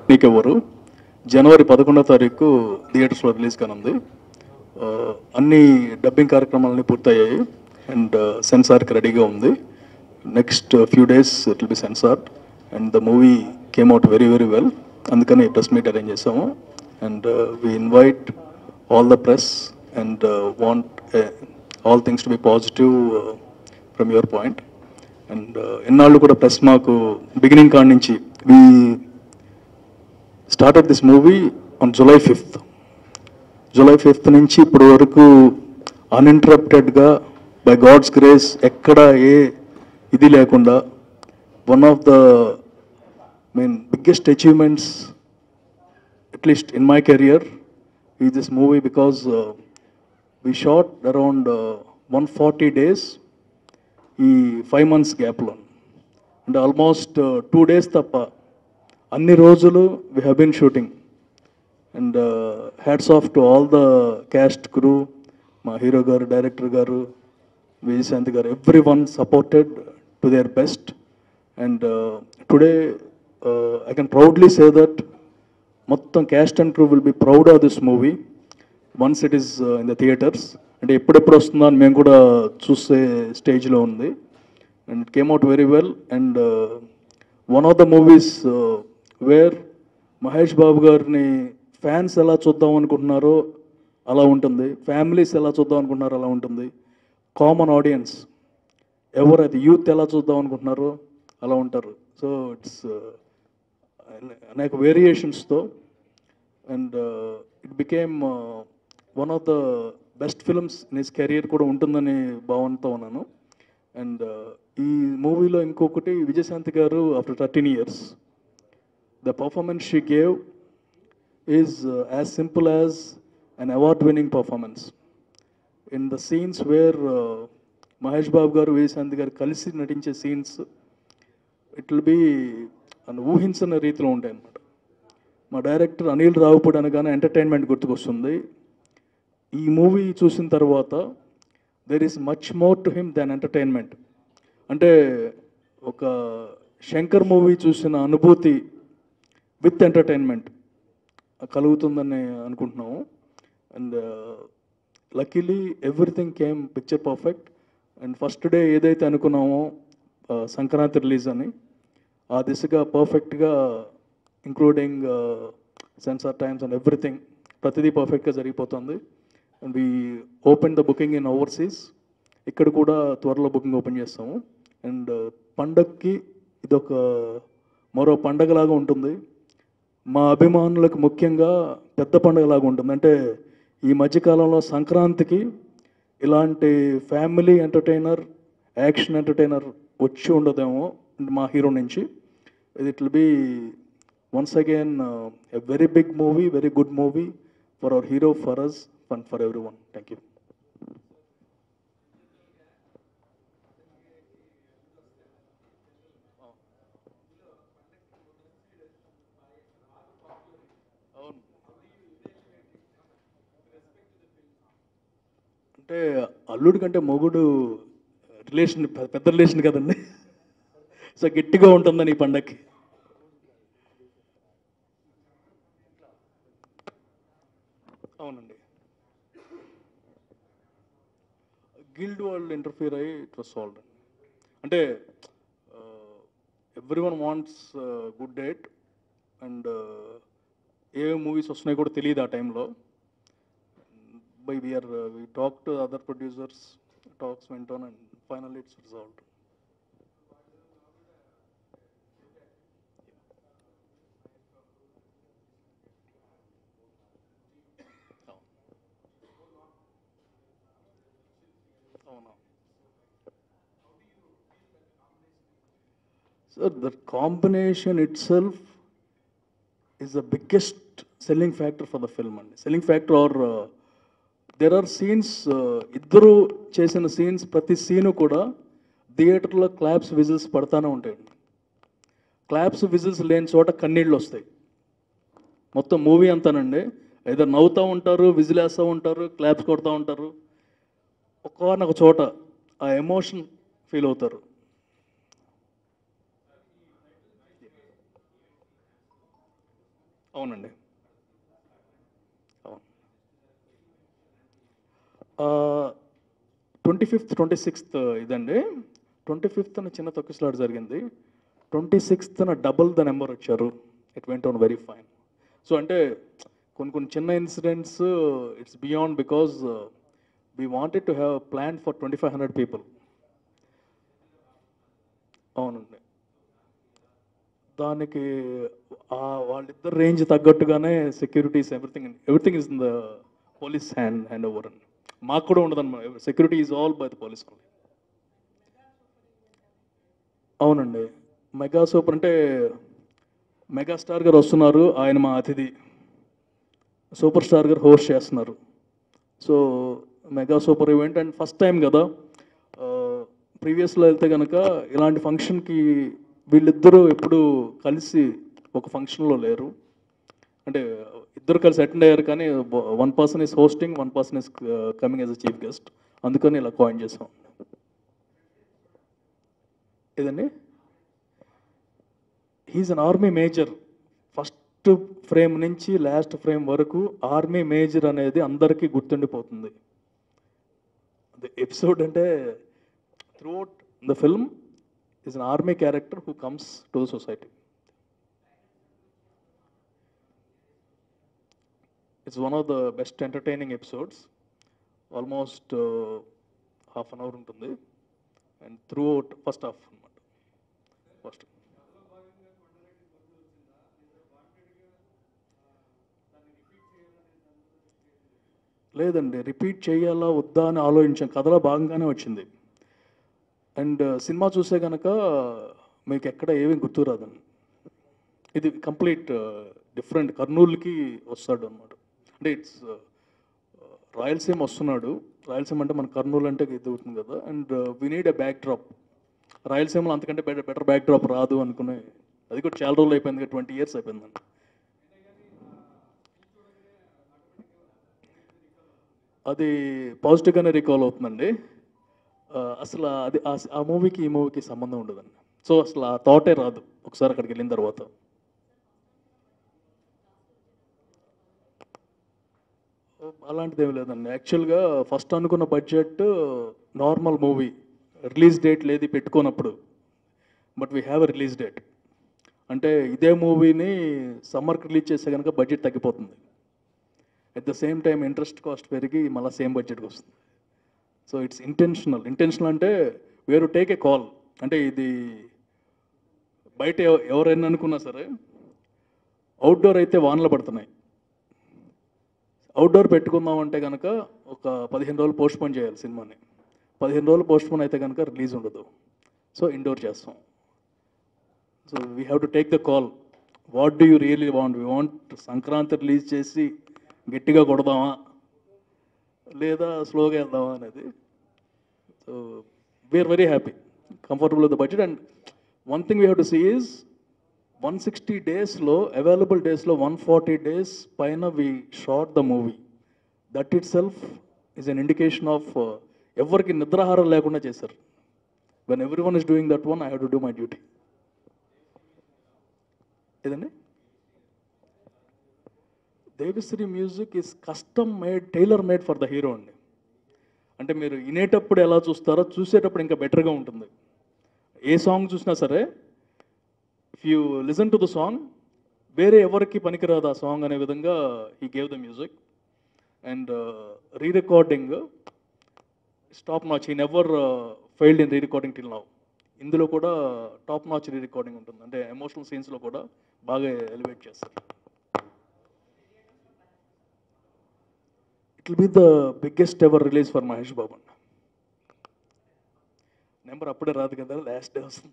నీకెవ్వరు జనవరి పదకొండో తారీఖు థియేటర్స్లో రిలీజ్ కానుంది ఆ, అన్ని డబ్బింగ్ కార్యక్రమాలన్నీ పూర్తయ్యాయి అండ్ సెన్సార్కి రెడీగా ఉంది next few days it will be censor and the movie came out very very well అందుకని ప్రెస్ మీట్ అరేంజ్ చేసాము and we invite all the press and want all things to be positive from your point and ఎన్నాళ్ళు కూడా press మాకు beginning కాడి నుంచి we started this movie on July fifth July fifth నుంచి ఇప్పటి వరకు అన్ఇంటరప్టెడ్గా by God's grace ఎక్కడ ఏ ఇది లేకుండా one of the mean biggest achievements at least in my career ఈ this movie because we shot around one forty days ఈ five months గ్యాప్లో అంటే ఆల్మోస్ట్ టూ డేస్ తప్ప అన్ని రోజులు we have been shooting and hats off to all the cast crew మా hero గారు director గారు విజయశాంతి గారు everyone supported to their best and today I can proudly say that మొత్తం cast and crew will be proud of this movie once it is in the theatres అంటే ఎప్పుడెప్పుడు వస్తుందో అని మేము కూడా చూసే స్టేజ్లో ఉంది and it came out very well and one of the movies where Mahesh Babu గారిని ఫ్యాన్స్ ఎలా చూద్దాం అనుకుంటున్నారో అలా ఉంటుంది ఫ్యామిలీస్ ఎలా చూద్దాం అనుకుంటున్నారో అలా ఉంటుంది కామన్ ఆడియన్స్ ఎవరైతే యూత్ ఎలా చూద్దాం అనుకుంటున్నారో అలా ఉంటారు సో ఇట్స్ అనేక వేరియేషన్స్తో and it became one of the best films in his career కూడా ఉంటుందని భావనతో ఉన్నాను అండ్ ఈ మూవీలో ఇంకొకటి విజయశాంతి గారు after thirteen years the performance she gave is as simple as an award winning performance in the scenes where Mahesh Babu గారు విజయశాంతి గారు కలిసి నటించే సీన్స్ ఇట్ విల్ బీ అని ఊహించిన రీతిలో ఉంటాయి అన్నమాట మా డైరెక్టర్ అనిల్ రావుపూడి అనగానే ఎంటర్టైన్మెంట్ గుర్తుకొస్తుంది ఈ మూవీ చూసిన తర్వాత there is much more to him than entertainment అంటే ఒక శంకర్ మూవీ చూసిన అనుభూతి విత్ ఎంటర్టైన్మెంట్ కలుగుతుందని అనుకుంటున్నాము and luckily everything came picture perfect and first day ఏదైతే అనుకున్నామో uh, సంక్రాంతి రిలీజ్ అని ఆ దిశగా పర్ఫెక్ట్గా including censor times and everything ప్రతిదీ పర్ఫెక్ట్గా జరిగిపోతుంది and we open the booking in overseas ఇక్కడ కూడా త్వరలో బుకింగ్ ఓపెన్ చేస్తాము అండ్ పండక్కి ఇదొక మరో పండగలాగా ఉంటుంది మా అభిమానులకు ముఖ్యంగా పెద్ద పండగలాగా ఉంటుంది అంటే ఈ మధ్యకాలంలో సంక్రాంతికి ఇలాంటి ఫ్యామిలీ ఎంటర్టైనర్ యాక్షన్ ఎంటర్టైనర్ వచ్చి ఉండదేమో మా హీరో నుంచి it will be once again a very big movie very good movie for our hero for us fun for every one thank you అవును అంటే అల్లుడి కంటే మొగుడు రిలేషన్ పె- పెద్ద రిలేషన్ కదండి సో గట్టిగా ఉంటుందని ఈ పండగకి అవునండి గిల్డ్ వాళ్ళు ఇంటర్ఫియర్ అయ్యి ఇట్ వాస్ సాల్వ్ అంటే every one wants good date and ఏ మూవీస్ వస్తున్నాయి కూడా తెలియదు ఆ టైంలో by we're we talk to other producers talks went on and final it's resolved అవునా Sir, the combination itself is the biggest selling factor for the film అండి selling factor are there are scenes ఇద్దరు చేసిన scenes ప్రతి scene కూడా థియేటర్లో claps whistles పడతానే ఉంటాయండి claps whistles లేని చోట కన్నీళ్ళు వస్తాయి మొత్తం మూవీ అంతానండి ఏదో నవ్వుతూ ఉంటారు విజిల్ వేస్తూ ఉంటారు క్లాప్స్ కొడతా ఉంటారు ఒక్కనొక చోట ఆ ఎమోషన్ ఫీల్ అవుతారు అవునండి అవును ట్వంటీ ఫిఫ్త్ ట్వంటీ సిక్స్త్ ఇదండి ట్వంటీ ఫిఫ్త్న చిన్న తొక్కిసలాట జరిగింది ట్వంటీ సిక్స్త్న డబుల్ ద నెంబర్ వచ్చారు it went on very fine so అంటే కొన్ని కొన్ని చిన్న incidents it's beyond because we wanted to have plan for twenty five hundred people అవునండి దానికి ఆ వాళ్ళిద్దరు రేంజ్ తగ్గట్టుగానే securities everything everything is in the police hand hand over అండి మాకు కూడా ఉండదు security is all by the police only అవునండి మెగా సూపర్ అంటే మెగాస్టార్ గారు వస్తున్నారు ఆయన మా అతిథి సూపర్ స్టార్ గారు హోస్ట్ చేస్తున్నారు so mega super event and first time కదా ప్రీవియస్లో వెళ్తే కనుక ఇలాంటి ఫంక్షన్కి వీళ్ళిద్దరూ ఎప్పుడు కలిసి ఒక ఫంక్షన్లో లేరు అంటే ఇద్దరు కలిసి అటెండ్ అయ్యారు కానీ one person is hosting one person is coming as a chief guest అందుకని ఇలా కాయిన్ చేసాం ఇదండి he's an army major first frame నుంచి లాస్ట్ ఫ్రేమ్ వరకు ఆర్మీ మేజర్ అనేది అందరికీ గుర్తుండిపోతుంది ఎపిసోడ్ అంటే throughout the film is an army character who comes to the society it's one of the best entertaining episodes almost half an hour ఉంటుంది and throughout first half అనమాట first లేదండి repeat చేయాలా వద్దా అని ఆలోచించాం కథలో భాగంగానే వచ్చింది అండ్ సినిమా చూసే కనుక మీకు ఎక్కడ ఏమీ గుర్తు రాదండి ఇది కంప్లీట్ డిఫరెంట్ కర్నూలుకి వస్తాడు అనమాట అంటే ఇట్స్ రాయలసీమ వస్తున్నాడు రాయలసీమ అంటే మన కర్నూలు అంటే ఇది అవుతుంది కదా and we need a backdrop రాయలసీమలో అంతకంటే బెటర్ బెటర్ బ్యాక్ డ్రాప్ రాదు అనుకునే అది కూడా చాలా రోజులు అయిపోయింది ట్వంటీ ఇయర్స్ అయిపోయిందండి అది పాజిటివ్గానే రికాల్ అవుతుందండి ఆ, అసలు అది ఆ- ఆ మూవీకి ఈ మూవీకి సంబంధం ఉండదండి సో అసలు ఆ థాటే రాదు ఒకసారి అక్కడికి వెళ్ళిన తర్వాత అలాంటిది ఏమి లేదండి యాక్చువల్గా ఫస్ట్ అనుకున్న budget normal movie release date లేదు పెట్టుకోనప్పుడు but we have a release date అంటే ఇదే మూవీని సమ్మర్కి రిలీజ్ చేస్తే కనుక బడ్జెట్ తగ్గిపోతుంది at the same time interest cost పెరిగి మళ్ళీ సేమ్ బడ్జెట్కి వస్తుంది సో ఇట్స్ ఇంటెన్షనల్ ఇంటెన్షనల్ అంటే వేరు టేక్ ఏ కాల్ అంటే ఇది బయట ఎవ- ఎవరైనా అనుకున్నా సరే అవుట్డోర్ అయితే వానలు పడుతున్నాయి అవుట్డోర్ పెట్టుకుందాం అంటే కనుక ఒక పదిహేను రోజులు పోస్ట్ పోన్ చేయాలి సినిమాని పదిహేను రోజులు పోస్ట్ పోన్ అయితే కనుక రిలీజ్ ఉండదు సో ఇండోర్ చేస్తాం so we have to take the call what do you really want we want Sankranti release చేసి గట్టిగా కొడదామా లేదా స్లోగా వెళ్దామా అనేది so we're very happy comfortable with the budget and one thing we have to see is one sixty డేస్లో available డేస్లో one forty days పైన we short the movie that itself is an indication of ఎవరికి నిద్రాహారం లేకుండా చేశారు when every one is doing that one I have to do my duty ఏదండి Devi Sri music is custom made tailor made for the hero అండి అంటే మీరు వినేటప్పుడు ఎలా చూస్తారో చూసేటప్పుడు ఇంకా బెటర్గా ఉంటుంది ఏ సాంగ్ చూసినా సరే if you listen to the song వేరే ఎవరికి పనికిరాదు ఆ సాంగ్ అనే విధంగా he gave the music and re recording top notch he never failed in re recording till now ఇందులో కూడా టాప్ నాచ్ రీ రికార్డింగ్ ఉంటుంది అంటే ఎమోషనల్ సీన్స్లో కూడా బాగా ఎలివేట్ చేస్తారు it will be the biggest ever release for Mahesh Babu అన్న number అప్పుడే రాదు కదా లాస్ట్ డే వస్తుంది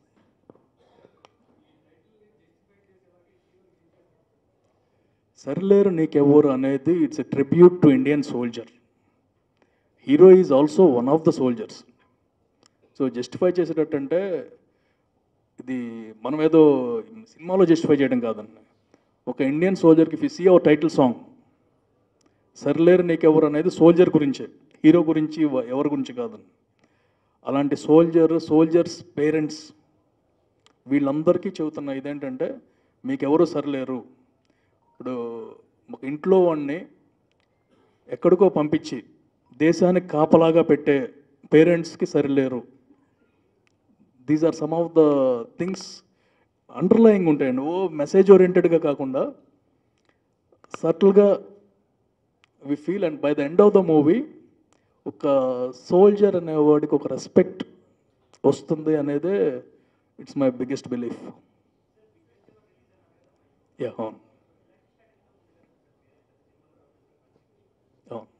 సర్లేరు నీకెవరు అనేది it's a tribute to Indian soldier hero is also one of the soldiers so justify చేసేటట్టు అంటే ఇది మనం ఏదో సినిమాలో జస్టిఫై చేయడం కాదండి ఒక ఇండియన్ సోల్జర్కి ఫిసి ఓ టైటిల్ సాంగ్ సర్లేరు నీకెవరు అనేది సోల్జర్ గురించే హీరో గురించి వ- ఎవరి గురించి కాదండి అలాంటి సోల్జర్ సోల్జర్స్ పేరెంట్స్ వీళ్ళందరికీ చెబుతున్న ఇదేంటంటే మీకెవరు సరిలేరు ఇప్పుడు ఒక ఇంట్లో వాడిని ఎక్కడికో పంపించి దేశానికి కాపలాగా పెట్టే పేరెంట్స్కి Sarileru these are some of the things underlying ఉంటాయండి ఓ మెసేజ్ ఓరియంటెడ్గా కాకుండా సటిల్గా we feel and by the end of the movie ఒక సోల్జర్ అనే వాడికి ఒక రెస్పెక్ట్ వస్తుంది అనేదే it's my biggest belief ya అవును అవును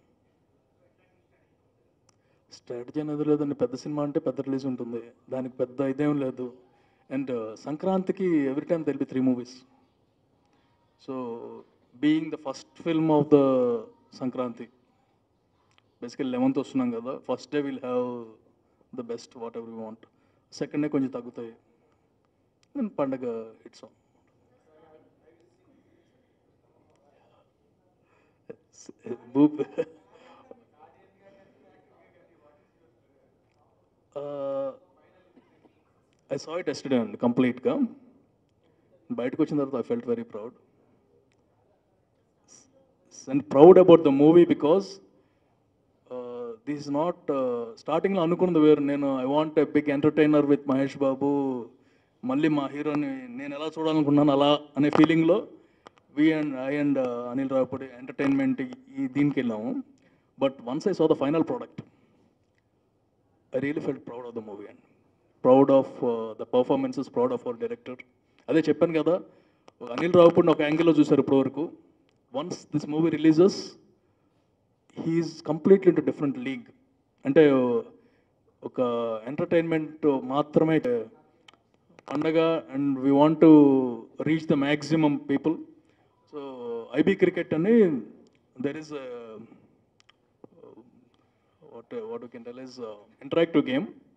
స్ట్రాటజీ అనేది లేదండి పెద్ద సినిమా అంటే పెద్ద రిలీజ్ ఉంటుంది దానికి పెద్ద ఇదేం లేదు అండ్ సంక్రాంతికి ఎవ్రీ టైమ్ తెలిపి three movies so being the first film of the Sankranti basically eleventh వస్తున్నాం కదా first day will have the best whatever you want second day కొంచెం తగ్గుతాయి అండ్ పండగ ఇట్స్ బూప్ ఐ సా ఇట్ ఎస్టర్డే అండి కంప్లీట్గా బయటకు వచ్చిన తర్వాత I felt very proud and proud about the movie because this is not స్టార్టింగ్లో అనుకున్నది వేరు నేను I want a big entertainer with Mahesh Babu మళ్ళీ మా హీరోని నేను ఎలా చూడాలనుకున్నాను అలా అనే ఫీలింగ్లో we and I and Anil Ravipudi entertainment ఈ దీనికి వెళ్ళాము but once I saw the final product I really felt proud of the movie and proud of the performances proud of our director అదే చెప్పాను కదా అనిల్ రావుపూడిని ఒక యాంగిల్లో చూశారు ఇప్పటివరకు once this movie releases he's completely into different league అంటే ఒక ఎంటర్టైన్మెంట్ మాత్రమే పండగ and we want to reach the maximum people so IB cricket అని there is what what you can tell is interactive game